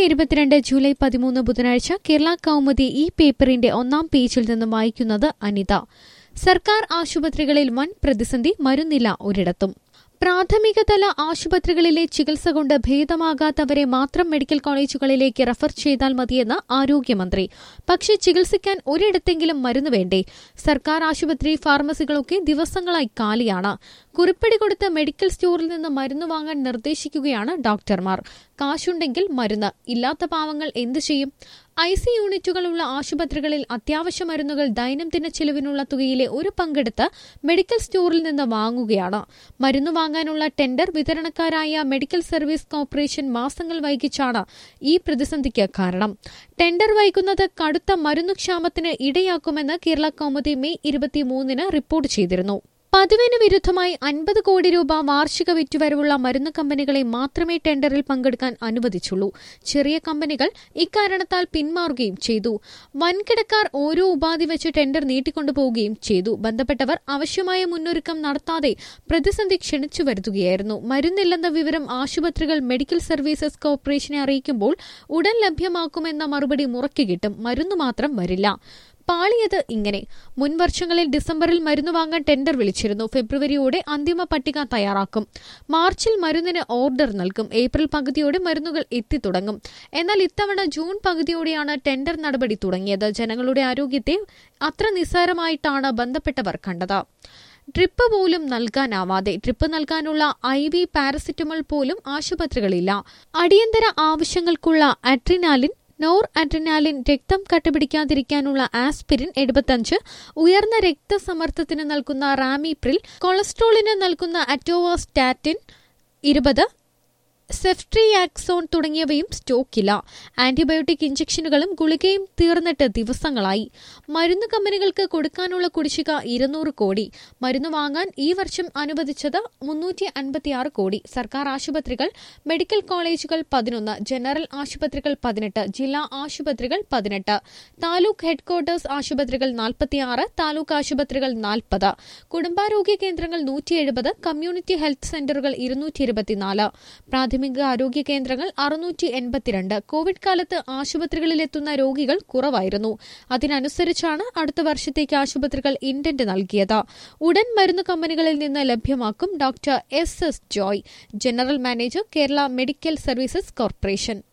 രണ്ടായിരത്തി ഇരുപത്തിരണ്ട് ജൂലൈ പതിമൂന്ന് ബുധനാഴ്ച കേരള കൗമുദി ഈ പേപ്പറിന്റെ ഒന്നാം പേജിൽ നിന്നും വായിക്കുന്നത് അനിത സർക്കാർ ആശുപത്രികളിൽ വൻ പ്രതിസന്ധി മരുന്നില്ല ഒരിടത്തും പ്രാഥമിക തല ആശുപത്രികളിലെ ചികിത്സ കൊണ്ട് ഭേദമാകാത്തവരെ മാത്രം മെഡിക്കൽ കോളേജുകളിലേക്ക് റഫർ ചെയ്താൽ മതിയെന്ന് ആരോഗ്യമന്ത്രി പക്ഷേ ചികിത്സിക്കാൻ ഒരിടത്തെങ്കിലും മരുന്ന് വേണ്ടേ സർക്കാർ ആശുപത്രി ഫാർമസികളൊക്കെ ദിവസങ്ങളായി കാലിയാണ് കുറിപ്പടി കൊടുത്ത് മെഡിക്കൽ സ്റ്റോറിൽ നിന്ന് മരുന്ന് വാങ്ങാൻ നിർദ്ദേശിക്കുകയാണ് ഡോക്ടർമാർ കാശുണ്ടെങ്കിൽ മരുന്ന് ഇല്ലാത്ത പാവങ്ങൾ എന്തു ചെയ്യും ഐ സി യൂണിറ്റുകളുള്ള ആശുപത്രികളിൽ അത്യാവശ്യ മരുന്നുകൾ ദൈനംദിന ചെലവിനുള്ള തുകയിലെ ഒരു പങ്കെടുത്ത് മെഡിക്കൽ സ്റ്റോറിൽ നിന്ന് വാങ്ങുകയാണ് മരുന്ന് വാങ്ങാനുള്ള ടെൻഡർ വിതരണക്കാരായ മെഡിക്കൽ സർവീസ് കോർപ്പറേഷൻ മാസങ്ങൾ വൈകിച്ചാണ് ഈ പ്രതിസന്ധിക്ക് കാരണം ടെൻഡർ വൈകുന്നത് കടുത്ത മരുന്നുക്ഷാമത്തിന് ഇടയാക്കുമെന്ന് കേരള കൗമുദി മെയ് ഇരുപത്തിമൂന്നിന് റിപ്പോർട്ട് ചെയ്തിരുന്നു പതിവിന് വിരുദ്ധമായി അൻപത് കോടി രൂപ വാർഷിക വിറ്റുവരവുള്ള മരുന്ന് കമ്പനികളെ മാത്രമേ ടെൻഡറിൽ പങ്കെടുക്കാൻ അനുവദിച്ചുള്ളൂ ചെറിയ കമ്പനികൾ ഇക്കാരണത്താൽ പിന്മാറുകയും ചെയ്തു വൻകിടക്കാർ ഓരോ ഉപാധി വെച്ച് ടെൻഡർ നീട്ടിക്കൊണ്ടുപോവുകയും ചെയ്തു ബന്ധപ്പെട്ടവർ ആവശ്യമായ മുന്നൊരുക്കം നടത്താതെ പ്രതിസന്ധി ക്ഷണിച്ചു വരുത്തുകയായിരുന്നു മരുന്നില്ലെന്ന വിവരം ആശുപത്രികൾ മെഡിക്കൽ സർവീസസ് കോർപ്പറേഷനെ അറിയിക്കുമ്പോൾ ഉടൻ ലഭ്യമാക്കുമെന്ന മറുപടി മുറയ്ക്ക് കിട്ടും മരുന്ന് മാത്രം വരില്ല പാളിയത് ഇങ്ങനെ മുൻ വർഷങ്ങളിൽ ഡിസംബറിൽ മരുന്ന് വാങ്ങാൻ ടെൻഡർ വിളിച്ചിരുന്നു ഫെബ്രുവരിയോടെ അന്തിമ പട്ടിക തയ്യാറാക്കും മാർച്ചിൽ മരുന്നിന് ഓർഡർ നൽകും ഏപ്രിൽ പകുതിയോടെ മരുന്നുകൾ എത്തിത്തുടങ്ങും എന്നാൽ ഇത്തവണ ജൂൺ പകുതിയോടെയാണ് ടെൻഡർ നടപടി തുടങ്ങിയത് ജനങ്ങളുടെ ആരോഗ്യത്തെ അത്ര നിസ്സാരമായിട്ടാണ് ബന്ധപ്പെട്ടവർ കണ്ടത് ഡ്രിപ്പ് പോലും നൽകാനാവാതെ ഡ്രിപ്പ് നൽകാനുള്ള ഐ വി പാരസിറ്റമോൾ പോലും ആശുപത്രികളില്ല അടിയന്തര ആവശ്യങ്ങൾക്കുള്ള അഡ്രിനാലിൻ നോർ അഡ്രിനാലിൻ രക്തം കട്ടപിടിക്കാതിരിക്കാനുള്ള ആസ്പിരിൻ എഴുപത്തഞ്ച് ഉയർന്ന രക്തസമ്മർദ്ദത്തിന് നൽകുന്ന റാമിപ്രിൽ കൊളസ്ട്രോളിന് നൽകുന്ന അറ്റോവാസ്റ്റാറ്റിൻ ഇരുപത് സെഫ്ട്രിയാക്സോൺ തുടങ്ങിയവയും സ്റ്റോക്കില്ല ആന്റിബയോട്ടിക് ഇഞ്ചക്ഷനുകളും ഗുളികയും തീർന്നിട്ട് ദിവസങ്ങളായി മരുന്ന് കമ്പനികൾക്ക് കൊടുക്കാനുള്ള കുടിശ്ശിക ഇരുന്നൂറ് കോടി മരുന്ന് വാങ്ങാൻ ഈ വർഷം അനുവദിച്ചത് മുന്നൂറ്റി അൻപത്തിയാറ് കോടി സർക്കാർ ആശുപത്രികൾ മെഡിക്കൽ കോളേജുകൾ പതിനൊന്ന് ജനറൽ ആശുപത്രികൾ പതിനെട്ട് ജില്ലാ ആശുപത്രികൾ പതിനെട്ട് താലൂക്ക് ഹെഡ്ക്വാർട്ടേഴ്സ് ആശുപത്രികൾ നാൽപ്പത്തിയാറ് താലൂക്ക് ആശുപത്രികൾ നാൽപ്പത് കുടുംബാരോഗ്യ കേന്ദ്രങ്ങൾ നൂറ്റി എഴുപത് കമ്മ്യൂണിറ്റി ഹെൽത്ത് സെന്ററുകൾ ഇരുന്നൂറ്റി ഇരുപത്തിനാല് പ്രാഥമിക ആരോഗ്യ കേന്ദ്രങ്ങൾ അറുന്നൂറ്റി എൺപത്തിരണ്ട് കോവിഡ് കാലത്ത് ആശുപത്രികളിലെത്തുന്ന രോഗികൾ കുറവായിരുന്നു അതിനനുസരിച്ചാണ് അടുത്ത വർഷത്തേക്ക് ആശുപത്രികൾ ഇന്റന്റ് നൽകിയത് ഉടൻ മരുന്ന് കമ്പനികളിൽ നിന്ന് ലഭ്യമാക്കും doctor S S Joy general manager Kerala medical services corporation